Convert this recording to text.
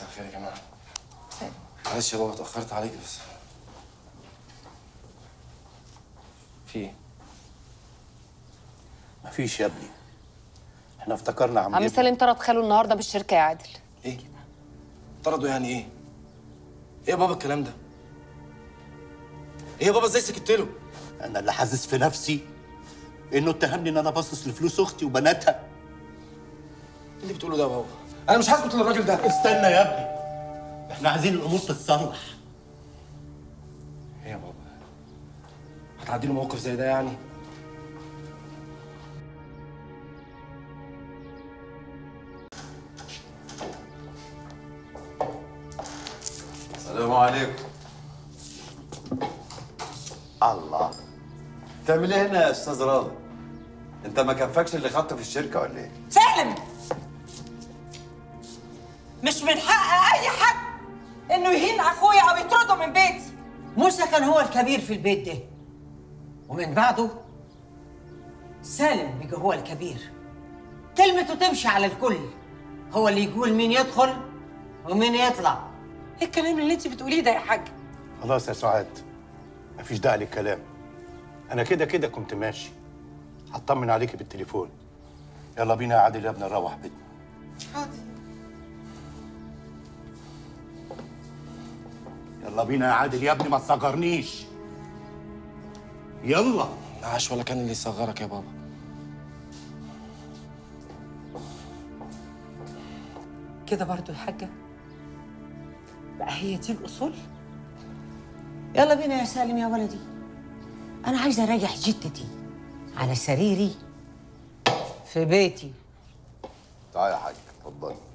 مساء الخير يا جماعه سلام. معلش يا بابا اتاخرت عليك بس في ايه؟ مفيش يا ابني احنا افتكرنا عم عم جد- سالم طرد خاله النهارده بالشركه يا عادل ايه؟ طردوا يعني ايه؟ ايه يا بابا الكلام ده؟ ايه يا بابا ازاي سكت له؟ انا اللي حاسس في نفسي انه اتهمني ان انا باصص لفلوس اختي وبناتها ايه اللي بتقوله ده يا بابا؟ انا مش هسكت للراجل ده استنى يا ابني احنا عايزين الامور تتصلح ايه يا بابا؟ هتعدي له موقف زي ده يعني؟ السلام عليكم الله تعمل ايه هنا يا استاذ راضي انت ما كفكش اللي خدته في الشركه ولا ايه سالم مش من حق اي حد انه يهين اخويا او يطرده من بيتي موسى كان هو الكبير في البيت ده ومن بعده سالم بيجي هو الكبير كلمته تمشي على الكل هو اللي يقول مين يدخل ومين يطلع ايه الكلام اللي انت بتقوليه ده يا حاج خلاص يا سعاد مفيش داعي للكلام انا كده كده كنت ماشي هطمن عليكي بالتليفون يلا بينا يا عادل يا ابني نروح بيتنا يلا بينا يا عادل يا ابني ما تصغرنيش يلا معاش ولا كان اللي يصغرك يا بابا كده برضو يا حاجة بقى هي دي الأصول يلا بينا يا سالم يا ولدي أنا عايزة أريح جدتي على سريري في بيتي تعال يا حاج اتفضل